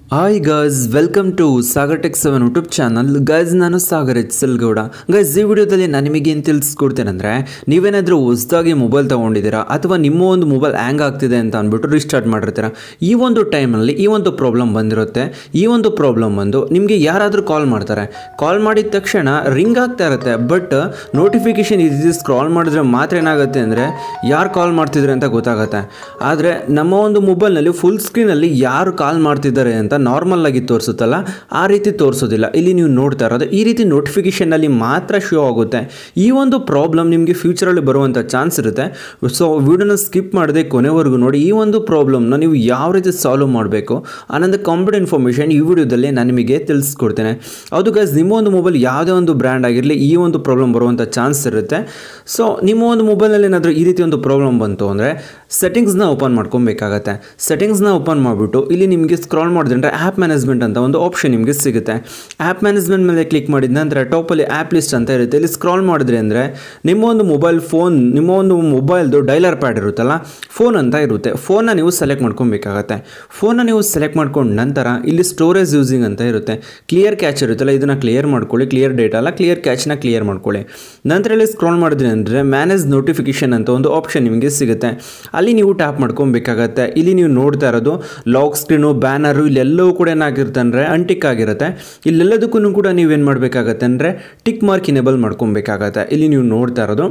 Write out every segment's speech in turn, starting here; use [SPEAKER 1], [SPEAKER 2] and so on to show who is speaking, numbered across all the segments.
[SPEAKER 1] hi guys welcome to Sagar tech seven YouTube channel guys ನಾನು Sagar H Gowda guys ಈ ವಿಡಿಯೋದಲ್ಲಿ ನಾನು ನಿಮಗೆ ಏನು ತಿಳಿಸ್ಕೊಡ್ತೇನೆಂದರೆ ನೀವೇನಾದರೂ ಹೊಸದಾಗಿ ಮೊಬೈಲ್ ತೊಗೊಂಡಿದ್ದೀರಾ ಅಥವಾ ನಿಮ್ಮ ಒಂದು ಮೊಬೈಲ್ ಹ್ಯಾಂಗ್ ಆಗ್ತಿದೆ ಅಂತ ಅಂದ್ಬಿಟ್ಟು ರಿಸ್ಟಾರ್ಟ್ ಮಾಡಿರ್ತೀರಾ ಈ ಒಂದು ಟೈಮಲ್ಲಿ ಈ ಒಂದು ಪ್ರಾಬ್ಲಮ್ ಬಂದಿರುತ್ತೆ ಈ ಒಂದು ಪ್ರಾಬ್ಲಮ್ ಬಂದು ನಿಮಗೆ ಯಾರಾದರೂ ಕಾಲ್ ಮಾಡ್ತಾರೆ ಕಾಲ್ ಮಾಡಿದ ತಕ್ಷಣ ರಿಂಗ್ ಆಗ್ತಾ ಇರುತ್ತೆ ಬಟ್ ನೋಟಿಫಿಕೇಶನ್ ಈ ರೀತಿ ಸ್ಕ್ರಾಲ್ ಮಾಡಿದ್ರೆ ಮಾತ್ರ ಏನಾಗುತ್ತೆ ಅಂದರೆ ಯಾರು ಕಾಲ್ ಮಾಡ್ತಿದ್ದಾರೆ ಅಂತ ಗೊತ್ತಾಗುತ್ತೆ ಆದರೆ ನಮ್ಮ ಒಂದು ಮೊಬೈಲ್ನಲ್ಲಿ ಫುಲ್ ಸ್ಕ್ರೀನಲ್ಲಿ ಯಾರು ಕಾಲ್ ಮಾಡ್ತಿದ್ದಾರೆ ಅಂತ ನಾರ್ಮಲ್ ಆಗಿ ತೋರಿಸುತ್ತಲ್ಲ ಆ ರೀತಿ ತೋರಿಸೋದಿಲ್ಲ ಇಲ್ಲಿ ನೀವು ನೋಡ್ತಾ ಇರೋದು ಈ ರೀತಿ ನೋಟಿಫಿಕೇಷನಲ್ಲಿ ಮಾತ್ರ ಶೋ ಆಗುತ್ತೆ ಈ ಒಂದು ಪ್ರಾಬ್ಲಮ್ ನಿಮಗೆ ಫ್ಯೂಚರಲ್ಲಿ ಬರುವಂಥ ಚಾನ್ಸ್ ಇರುತ್ತೆ ಸೊ ವಿಡಿಯೋನ ಸ್ಕಿಪ್ ಮಾಡದೆ ಕೊನೆವರೆಗೂ ನೋಡಿ ಈ ಒಂದು ಪ್ರಾಬ್ಲಮ್ನ ನೀವು ಯಾವ ರೀತಿ ಸಾಲ್ವ್ ಮಾಡಬೇಕು ಅನ್ನೋದು ಕಂಪ್ಲೀಟ್ ಇನ್ಫಾರ್ಮೇಷನ್ ಈ ವಿಡಿಯೋದಲ್ಲಿ ನಾನು ನಿಮಗೆ ತಿಳಿಸ್ಕೊಡ್ತೇನೆ ಅದು ಗೈಸ್ ನಿಮ್ಮ ಒಂದು ಮೊಬೈಲ್ ಯಾವುದೇ ಒಂದು ಬ್ರ್ಯಾಂಡ್ ಆಗಿರಲಿ ಈ ಒಂದು ಪ್ರಾಬ್ಲಮ್ ಬರುವಂಥ ಚಾನ್ಸ್ ಇರುತ್ತೆ ಸೊ ನಿಮ್ಮ ಒಂದು ಮೊಬೈಲಲ್ಲಿ ಏನಾದರೂ ಈ ರೀತಿ ಒಂದು ಪ್ರಾಬ್ಲಮ್ ಬಂತು ಅಂದರೆ ಸೆಟ್ಟಿಂಗ್ಸ್ನ ಓಪನ್ ಮಾಡ್ಕೊಬೇಕಾಗತ್ತೆ ಸೆಟ್ಟಿಂಗ್ಸ್ನ ಓಪನ್ ಮಾಡಿಬಿಟ್ಟು ಇಲ್ಲಿ ನಿಮಗೆ ಸ್ಕ್ರಾಲ್ ಮಾಡಿದ್ರೆ ಆ್ಯಪ್ ಮ್ಯಾನೇಜ್ಮೆಂಟ್ ಅಂತ ಒಂದು ಆಪ್ಷನ್ ನಿಮಗೆ ಸಿಗುತ್ತೆ ಆ್ಯಪ್ ಮ್ಯಾನೇಜ್ಮೆಂಟ್ ಮೇಲೆ ಕ್ಲಿಕ್ ಮಾಡಿದ ನಂತರ ಟಾಪಲ್ಲಿ ಆ್ಯಪ್ ಲಿಸ್ಟ್ ಅಂತ ಇರುತ್ತೆ ಇಲ್ಲಿ ಸ್ಕ್ರಾಲ್ ಮಾಡಿದ್ರಿ ಅಂದರೆ ನಿಮ್ಮ ಒಂದು ಮೊಬೈಲ್ ಫೋನ್ ನಿಮ್ಮ ಒಂದು ಮೊಬೈಲ್ದು ಡೈಲರ್ ಪ್ಯಾಡ್ ಇರುತ್ತಲ್ಲ ಫೋನ್ ಅಂತ ಇರುತ್ತೆ ಫೋನ್ನ ನೀವು ಸೆಲೆಕ್ಟ್ ಮಾಡ್ಕೊಬೇಕಾಗತ್ತೆ ಫೋನ್ನ ನೀವು ಸೆಲೆಕ್ಟ್ ಮಾಡ್ಕೊಂಡ ನಂತರ ಇಲ್ಲಿ ಸ್ಟೋರೇಜ್ ಯೂಸಿಂಗ್ ಅಂತ ಇರುತ್ತೆ ಕ್ಲಿಯರ್ ಕ್ಯಾಚ್ ಇರುತ್ತಲ್ಲ ಇದನ್ನು ಕ್ಲಿಯರ್ ಮಾಡ್ಕೊಳ್ಳಿ ಕ್ಲಿಯರ್ ಡೇಟಾ ಅಲ್ಲ ಕ್ಲಿಯರ್ ಕ್ಯಾಚ್ನ ಕ್ಲಿಯರ್ ಮಾಡ್ಕೊಳ್ಳಿ ನಂತರ ಇಲ್ಲಿ ಸ್ಕ್ರಾಲ್ ಮಾಡಿದ್ರಿ ಅಂದರೆ ಮ್ಯಾನೇಜ್ ನೋಟಿಫಿಕೇಶನ್ ಅಂತ ಒಂದು ಆಪ್ಷನ್ ನಿಮಗೆ ಸಿಗುತ್ತೆ ಅಲ್ಲಿ ನೀವು ಟ್ಯಾಪ್ ಮಾಡ್ಕೊಬೇಕಾಗತ್ತೆ ಇಲ್ಲಿ ನೀವು ನೋಡ್ತಾ ಇರೋದು ಲಾಕ್ ಸ್ಕ್ರೀನು ಬ್ಯಾನರು ಇಲ್ಲೆಲ್ಲವೂ ಕೂಡ ಏನಾಗಿರುತ್ತೆ ಅಂದರೆ ಅಂಟಿಕ್ ಆಗಿರುತ್ತೆ ಇಲ್ಲೆಲ್ಲದಕ್ಕೂ ಕೂಡ ನೀವೇನು ಮಾಡಬೇಕಾಗತ್ತೆ ಅಂದರೆ ಟಿಕ್ ಮಾರ್ಕ್ ಇನೇಬಲ್ ಮಾಡ್ಕೊಬೇಕಾಗತ್ತೆ ಇಲ್ಲಿ ನೀವು ನೋಡ್ತಾ ಇರೋದು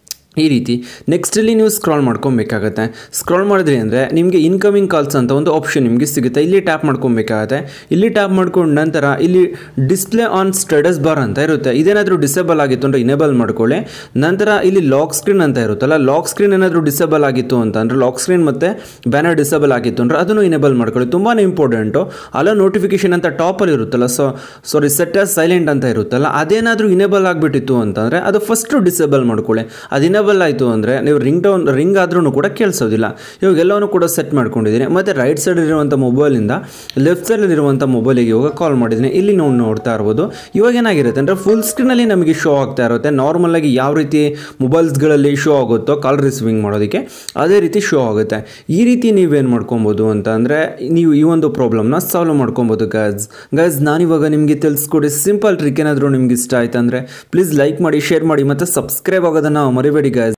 [SPEAKER 1] ಈ ರೀತಿ ನೆಕ್ಸ್ಟ್ ಇಲ್ಲಿ ನೀವು ಸ್ಕ್ರಾಲ್ ಮಾಡ್ಕೊಬೇಕಾಗತ್ತೆ ಸ್ಕ್ರಾಲ್ ಮಾಡಿದ್ರಿ ಅಂದರೆ ನಿಮಗೆ ಇನ್ಕಮಿಂಗ್ ಕಾಲ್ಸ್ ಅಂತ ಒಂದು ಆಪ್ಷನ್ ನಿಮಗೆ ಸಿಗುತ್ತೆ ಇಲ್ಲಿ ಟ್ಯಾಪ್ ಮಾಡ್ಕೊಬೇಕಾಗತ್ತೆ ಇಲ್ಲಿ ಟ್ಯಾಪ್ ಮಾಡ್ಕೊಂಡ ನಂತರ ಇಲ್ಲಿ ಡಿಸ್ಪ್ಲೇ ಆನ್ ಸ್ಟೇಟಸ್ ಬಾರ್ ಅಂತ ಇರುತ್ತೆ ಇದೇನಾದರೂ ಡಿಸೇಬಲ್ ಆಗಿತ್ತು ಅಂದರೆ ಇನೇಬಲ್ ಮಾಡ್ಕೊಳ್ಳಿ ನಂತರ ಇಲ್ಲಿ ಲಾಕ್ ಸ್ಕ್ರೀನ್ ಅಂತ ಇರುತ್ತಲ್ಲ ಲಾಕ್ ಸ್ಕ್ರೀನ್ ಏನಾದರೂ ಡಿಸೇಬಲ್ ಆಗಿತ್ತು ಅಂತ ಅಂದರೆ ಲಾಕ್ ಸ್ಕ್ರೀನ್ ಮತ್ತು ಬ್ಯಾನರ್ ಡಿಸೇಬಲ್ ಆಗಿತ್ತು ಅಂದರೆ ಅದನ್ನು ಇನೇಬಲ್ ಮಾಡ್ಕೊಳ್ಳಿ ತುಂಬಾ ಇಂಪಾರ್ಟೆಂಟು ಅಲ್ಲ ನೋಟಿಫಿಕೇಶನ್ ಅಂತ ಟಾಪಲ್ಲಿ ಇರುತ್ತಲ್ಲ ಸೊ ಸಾರಿ ಸೆಟ್ ಸೈಲೆಂಟ್ ಅಂತ ಇರುತ್ತಲ್ಲ ಅದೇನಾದರೂ ಇನೇಬಲ್ ಆಗಿಬಿಟ್ಟಿತ್ತು ಅಂತಂದರೆ ಅದು ಫಸ್ಟು ಡಿಸೇಬಲ್ ಮಾಡ್ಕೊಳ್ಳಿ ಅದು ಇನೇಬಲ್ ಆಯಿತು ಅಂದರೆ ನೀವು ರಿಂಗ್ ಟೌನ್ ರಿಂಗ್ ಆದ್ರೂ ಕೂಡ ಕೇಳಿಸೋದಿಲ್ಲ ಇವಾಗ ಎಲ್ಲವನ್ನೂ ಕೂಡ ಸೆಟ್ ಮಾಡ್ಕೊಂಡಿದ್ದೀನಿ ಮತ್ತು ರೈಟ್ ಸೈಡ್ ಇರುವಂಥ ಮೊಬೈಲಿಂದ ಲೆಫ್ಟ್ ಸೈಡಲ್ಲಿರುವಂಥ ಮೊಬೈಲಿಗೆ ಇವಾಗ ಕಾಲ್ ಮಾಡಿದ್ದೀನಿ ಇಲ್ಲಿ ನಾವು ನೋಡ್ತಾ ಇರ್ಬೋದು ಇವಾಗ ಏನಾಗಿರುತ್ತೆ ಅಂದರೆ ಫುಲ್ ಸ್ಕ್ರೀನಲ್ಲಿ ನಮಗೆ ಶೋ ಆಗ್ತಾ ಇರುತ್ತೆ ನಾರ್ಮಲಾಗಿ ಯಾವ ರೀತಿ ಮೊಬೈಲ್ಸ್ಗಳಲ್ಲಿ ಶೋ ಆಗುತ್ತೋ ಕಾಲ್ ರಿಸೀವಿಂಗ್ ಮಾಡೋದಕ್ಕೆ ಅದೇ ರೀತಿ ಶೋ ಆಗುತ್ತೆ ಈ ರೀತಿ ನೀವೇನು ಮಾಡ್ಕೊಬೋದು ಅಂತ ಅಂದರೆ ನೀವು ಈ ಒಂದು ಪ್ರಾಬ್ಲಮ್ನ ಸಾಲ್ವ್ ಮಾಡ್ಕೊಬೋದು ಗೈಸ್ ಗೈಸ್ ನಾನಿವಾಗ ನಿಮಗೆ ತಿಳಿಸ್ಕೊಡಿ ಸಿಂಪಲ್ ಟ್ರಿಕ್ ಏನಾದರೂ ನಿಮ್ಗೆ ಇಷ್ಟ ಆಯ್ತು ಅಂದರೆ ಪ್ಲೀಸ್ ಲೈಕ್ ಮಾಡಿ ಶೇರ್ ಮಾಡಿ ಮತ್ತು ಸಬ್ಸ್ಕ್ರೈಬ್ ಆಗೋದನ್ನು ಮರಿಬೇಡಿ ಗೈಸ್